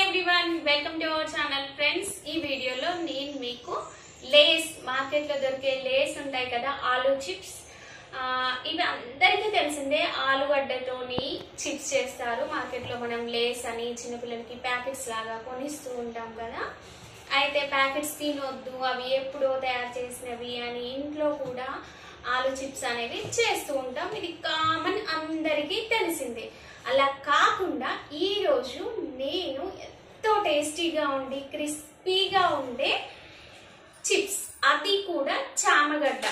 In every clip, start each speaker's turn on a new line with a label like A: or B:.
A: everyone welcome to our channel friends ఈ వీడియోలో నేను మీకు లేస్ మార్కెట్లో దొరికే లేస్ ఉంటాయి కదా ఆలూ చిప్స్ ఆ, ఇవి అందరికీ తెలిసిందే ఆలుగడ్డతోని చిప్స్ చేస్తారు మార్కెట్లో మనం లేస్ అని చిన్నపిల్లలకి ప్యాకెట్స్ లాగా కొనిస్తూ ఉంటాం కదా అయితే ప్యాకెట్స్ తినొద్దు అవి ఎప్పుడో తయారు చేసినవి అని ఇంట్లో కూడా ఆలు చిప్స్ అనేవి చేస్తూ ఉంటాం ఇది కామన్ అందరికీ తెలిసిందే అలా కాకుండా ఈ రోజు నేను ఎంతో టేస్టీగా ఉండి క్రిస్పీగా ఉండే చిప్స్ అది కూడా చామగడ్డ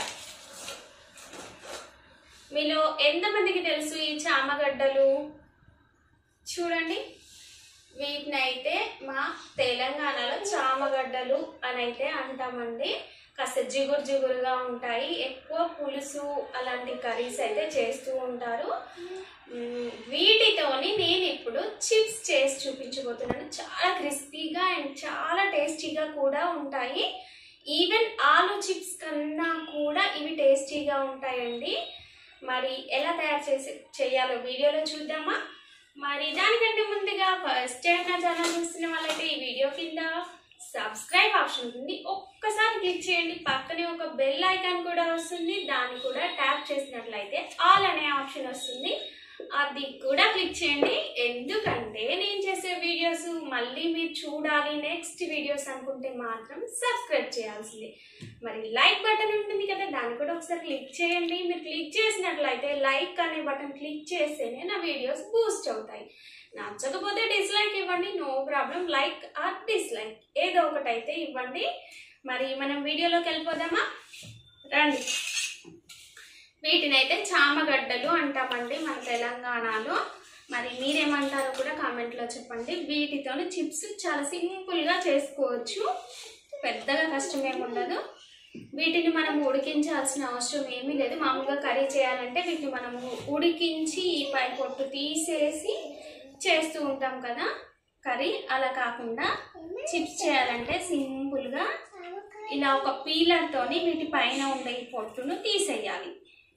A: మీలో ఎంతమందికి తెలుసు ఈ చామగడ్డలు చూడండి వీటిని అయితే మా తెలంగాణలో చామగడ్డలు అని అయితే అంటామండి కాస్త జిగురు జిగురుగా ఉంటాయి ఎక్కువ పులుసు అలాంటి కర్రీస్ అయితే చేస్తూ ఉంటారు మ్మ్, వీటితోని నేను ఇప్పుడు చిప్స్ చేసి చూపించబోతున్నాను చాలా క్రిస్పీగా అండ్ చాలా టేస్టీగా కూడా ఉంటాయి ఈవెన్ ఆలు చిప్స్ కన్నా కూడా ఇవి టేస్టీగా ఉంటాయండి మరి ఎలా తయారు చేసి చేయాలో వీడియోలో చూద్దామా మరి దానికంటే ముందుగా ఫస్ట్ టైం నా ఛానల్ చూస్తున్న వాళ్ళైతే ఈ వీడియో కింద సబ్స్క్రైబ్ ఆప్షన్ ఉంటుంది ఒక్కసారి క్లిక్ చేయండి పక్కనే ఒక బెల్ ఐకాన్ కూడా వస్తుంది దాన్ని కూడా ట్యాప్ చేసినట్లయితే ఆల్ అనే ఆప్షన్ వస్తుంది అది కూడా క్లిక్ చేయండి ఎందుకంటే నేను చేసే వీడియోస్ మళ్ళీ మీరు చూడాలి నెక్స్ట్ వీడియోస్ అనుకుంటే మాత్రం సబ్స్క్రైబ్ చేయాల్సింది మరి లైక్ బటన్ ఉంటుంది కదా దాన్ని కూడా ఒకసారి క్లిక్ చేయండి మీరు క్లిక్ చేసినట్లయితే లైక్ అనే బటన్ క్లిక్ చేస్తేనే నా వీడియోస్ బూస్ట్ అవుతాయి నచ్చకపోతే డిస్లైక్ ఇవ్వండి no problem like or dislike ఏదో ఒకటి అయితే ఇవ్వండి మరి మనం వీడియోలోకి వెళ్ళిపోదామా రండి వీటిని అయితే చామగడ్డలు అంటామండి మన తెలంగాణలో మరి మీరేమంటారో కూడా కామెంట్లో చెప్పండి వీటితోని చిప్స్ చాలా సింపుల్గా చేసుకోవచ్చు పెద్దగా కష్టం ఏమి ఉండదు వీటిని మనం ఉడికించాల్సిన అవసరం ఏమీ లేదు మామూలుగా కర్రీ చేయాలంటే వీటిని మనము ఉడికించి ఈ పై పొట్టు తీసేసి చేస్తూ ఉంటాం కదా కర్రీ అలా కాకుండా చిప్స్ చేయాలంటే సింపుల్గా ఇలా ఒక పీలర్తోని వీటి పైన ఉండే ఈ పొట్టును తీసేయాలి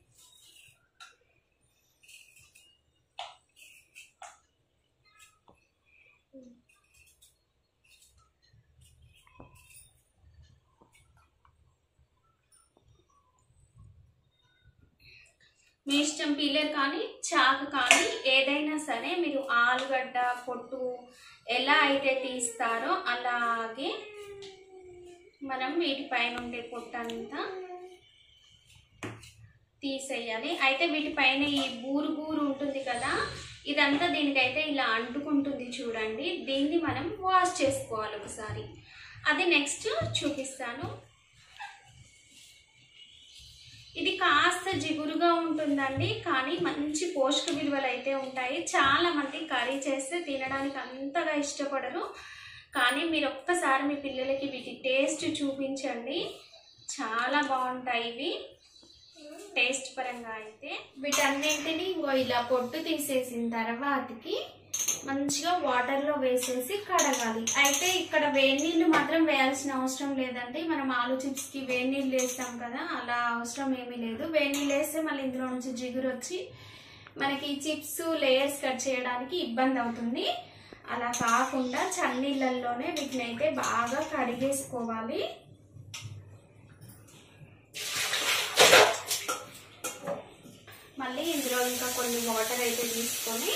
A: మీ ఇష్టం పీలర్ కానీ చాకు కానీ ఏదైనా సరే మీరు ఆలుగడ్డ పొట్టు ఎలా అయితే తీస్తారో అలాగే మనం వీటిపైన ఉండే పొట్టు అంతా తీసేయాలి అయితే వీటిపైన ఈ బూరు బూరు ఉంటుంది కదా ఇదంతా దీనికైతే ఇలా అంటుకుంటుంది చూడండి దీన్ని మనం వాష్ చేసుకోవాలి ఒకసారి అది నెక్స్ట్ చూపిస్తాను ఇది కాస్త జిగురుగా ఉంటుందండి కానీ మంచి పోషక విలువలు అయితే ఉంటాయి చాలా మంది కర్రీ చేస్తే తినడానికి అంతగా ఇష్టపడరు కానీ మీరు ఒక్కసారి మీ పిల్లలకి వీటి టేస్ట్ చూపించండి చాలా బాగుంటాయి ఇవి టేస్ట్ పరంగా అయితే వీటన్నింటినీ ఇంకో ఇలా పొట్టు తీసేసిన తర్వాతకి మంచిగా వాటర్లో వేసేసి కడగాలి అయితే ఇక్కడ వేడి నీళ్ళు మాత్రం వేయాల్సిన అవసరం లేదండి మనం ఆలు చిప్స్కి వేడి నీళ్ళు వేస్తాం కదా అలా అవసరం ఏమీ లేదు వేడి నీళ్ళు వేస్తే మళ్ళీ ఇందులో నుంచి జిగురు వచ్చి మనకి చిప్స్ లేయర్స్ కట్ చేయడానికి ఇబ్బంది అవుతుంది అలా కాకుండా చన్నీళ్ళల్లోనే వీటిని అయితే బాగా కడిగేసుకోవాలి మళ్ళీ ఇందులో ఇంకా కొన్ని వాటర్ అయితే తీసుకొని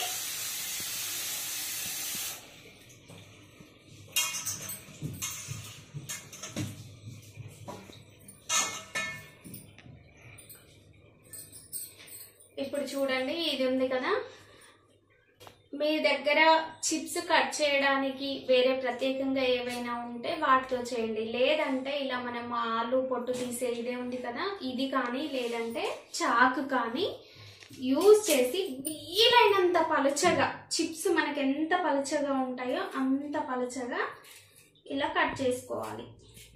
A: ఇప్పుడు చూడండి ఇది ఉంది కదా మీ దగ్గర చిప్స్ కట్ చేయడానికి వేరే ప్రత్యేకంగా ఏవైనా ఉంటే వాటితో చేయండి లేదంటే ఇలా మనం ఆలు పొట్టు తీసే ఇదే ఉంది కదా ఇది కానీ లేదంటే చాకు కానీ యూజ్ చేసి వీలైనంత పలుచగా చిప్స్ మనకి ఎంత పలుచగా ఉంటాయో అంత పలుచగా ఇలా కట్ చేసుకోవాలి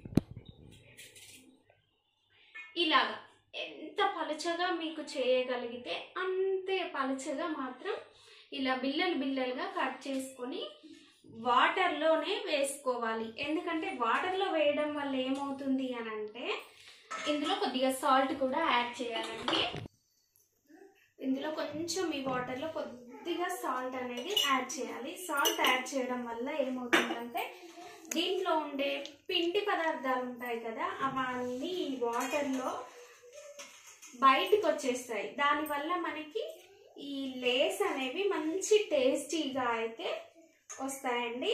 A: ఇలాగా ఎంత పలుచగా మీకు చేయగలిగితే అంతే పలుచగా మాత్రం ఇలా బిల్లలు బిల్లలుగా కట్ చేసుకొని వాటర్లోనే వేసుకోవాలి ఎందుకంటే వాటర్లో వేయడం వల్ల ఏమవుతుంది అని అంటే ఇందులో కొద్దిగా సాల్ట్ కూడా యాడ్ చేయాలండి ఇందులో కొంచెం ఈ వాటర్లో కొద్ది కొద్దిగా సాల్ట్ అనేది యాడ్ చేయాలి సాల్ట్ యాడ్ చేయడం వల్ల ఏమవుతుందంటే దీంట్లో ఉండే పిండి పదార్థాలు ఉంటాయి కదా అవన్నీ ఈ వాటర్లో బయటికి వచ్చేస్తాయి దానివల్ల మనకి ఈ లేస్ అనేవి మంచి టేస్టీగా అయితే వస్తాయండి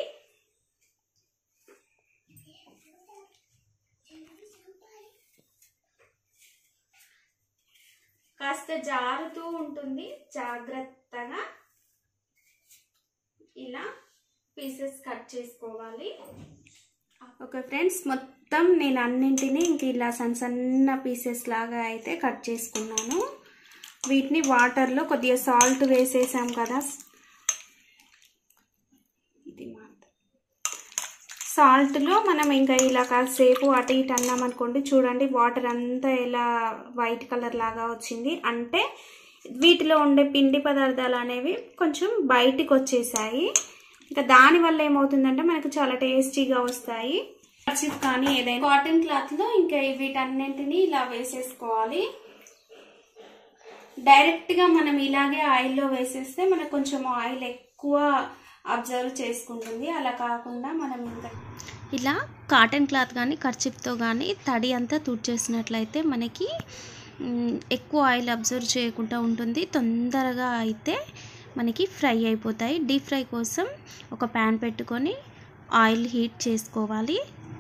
A: కాస్త జారుతూ ఉంటుంది జాగ్రత్తగా ఇలా పీసెస్ కట్ చేసుకోవాలి ఓకే ఫ్రెండ్స్ మొత్తం నేను అన్నింటినీ ఇంక ఇలా సన్న సన్న పీసెస్ లాగా అయితే కట్ చేసుకున్నాను వీటిని వాటర్లో కొద్దిగా సాల్ట్ వేసేసాం కదా ఇది మాత్రం సాల్ట్లో మనం ఇంకా ఇలా కాసేపు అటు ఇటు అన్నాం అనుకోండి చూడండి వాటర్ అంతా ఇలా వైట్ కలర్ లాగా వచ్చింది అంటే వీటిలో ఉండే పిండి పదార్థాలు అనేవి కొంచెం బయటికి వచ్చేసాయి ఇంకా దానివల్ల ఏమవుతుందంటే మనకు చాలా టేస్టీగా వస్తాయి కర్చీఫ్ కానీ ఏదైనా కాటన్ క్లాత్లో ఇంకా వీటన్నింటినీ ఇలా వేసేసుకోవాలి డైరెక్ట్గా మనం ఇలాగే ఆయిల్లో వేసేస్తే మనకు కొంచెం ఆయిల్ ఎక్కువ అబ్జర్వ్ చేసుకుంటుంది అలా కాకుండా మనం ఇంకా
B: ఇలా కాటన్ క్లాత్ కానీ కర్చిప్తో కానీ తడి అంతా తుడిచేసినట్లయితే మనకి మ్, ఎక్కువ ఆయిల్ అబ్జర్వ్ చేయకుండా ఉంటుంది తొందరగా అయితే మనకి ఫ్రై అయిపోతాయి డీప్ ఫ్రై కోసం ఒక ప్యాన్ పెట్టుకొని ఆయిల్ హీట్ చేసుకోవాలి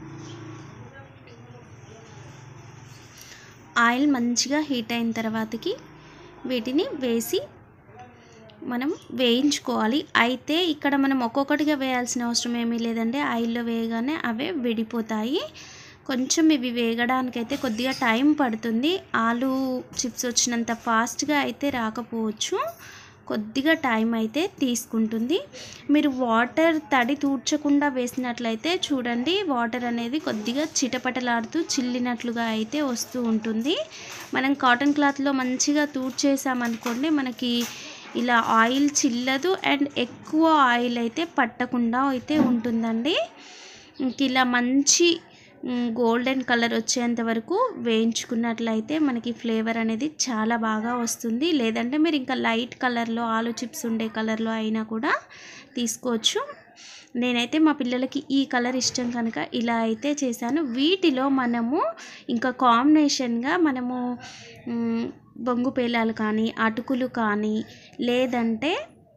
B: ఆయిల్ మంచిగా హీట్ అయిన తర్వాతకి వీటిని వేసి మనం వేయించుకోవాలి అయితే ఇక్కడ మనం ఒక్కొక్కటిగా వేయాల్సిన అవసరం ఏమీ లేదండి ఆయిల్లో వేయగానే అవే విడిపోతాయి కొంచెం ఇవి వేగడానికైతే కొద్దిగా టైం పడుతుంది ఆలు చిప్స్ వచ్చినంత ఫాస్ట్గా అయితే రాకపోవచ్చు కొద్దిగా టైం అయితే తీసుకుంటుంది మీరు వాటర్ తడి తూడ్చకుండా వేసినట్లయితే చూడండి వాటర్ అనేది కొద్దిగా చిటపటలాడుతూ చిల్లినట్లుగా అయితే వస్తూ ఉంటుంది మనం కాటన్ క్లాత్లో మంచిగా తూడ్చేసామనుకోండి మనకి ఇలా ఆయిల్ చిల్లదు అండ్ ఎక్కువ ఆయిల్ అయితే పట్టకుండా అయితే ఉంటుందండి ఇంక ఇలా మంచి గోల్డెన్ కలర్ వచ్చేంత వరకు వేయించుకున్నట్లయితే మనకి ఫ్లేవర్ అనేది చాలా బాగా వస్తుంది లేదంటే మీరు ఇంకా లైట్ కలర్లో ఆలు చిప్స్ ఉండే కలర్లో అయినా కూడా తీసుకోవచ్చు నేనైతే మా పిల్లలకి ఈ కలర్ ఇష్టం కనుక ఇలా అయితే చేశాను వీటిలో మనము ఇంకా కాంబినేషన్గా మనము మ్, బొంగు పేలాలు కానీ అటుకులు కానీ లేదంటే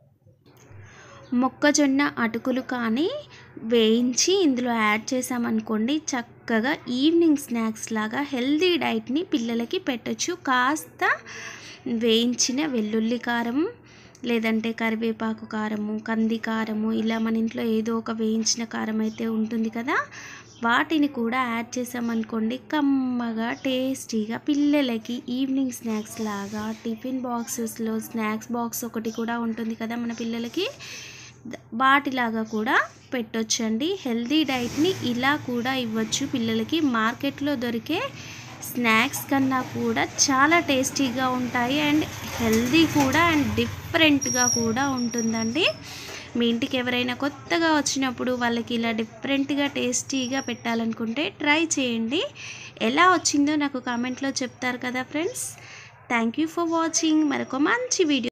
B: మొక్కజొన్న అటుకులు కానీ వేయించి ఇందులో యాడ్ చేసామనుకోండి చక్కగా ఈవినింగ్ స్నాక్స్ లాగా హెల్దీ డైట్ని పిల్లలకి పెట్టచ్చు కాస్త వేయించిన వెల్లుల్లి కారం లేదంటే కరివేపాకు కారము కంది కారము ఇలా మన ఇంట్లో ఏదో ఒక వేయించిన కారం అయితే ఉంటుంది కదా వాటిని కూడా యాడ్ చేసామనుకోండి కమ్మగా టేస్టీగా పిల్లలకి ఈవినింగ్ స్నాక్స్ లాగా టిఫిన్ బాక్సెస్లో స్నాక్స్ బాక్స్ ఒకటి కూడా ఉంటుంది కదా మన పిల్లలకి ద- వాటిలాగా కూడా పెట్టొచ్చండి హెల్దీ డైట్ని ఇలా కూడా ఇవ్వచ్చు పిల్లలకి మార్కెట్లో దొరికే స్నాక్స్ కన్నా కూడా చాలా టేస్టీగా ఉంటాయి అండ్ హెల్దీ కూడా అండ్ డిఫరెంట్గా కూడా ఉంటుందండి మీ ఇంటికి ఎవరైనా కొత్తగా వచ్చినప్పుడు వాళ్ళకి ఇలా డిఫరెంట్గా టేస్టీగా పెట్టాలనుకుంటే ట్రై చేయండి ఎలా వచ్చిందో నాకు కామెంట్లో చెప్తారు కదా friends thank you for watching మరొక మంచి వీడియో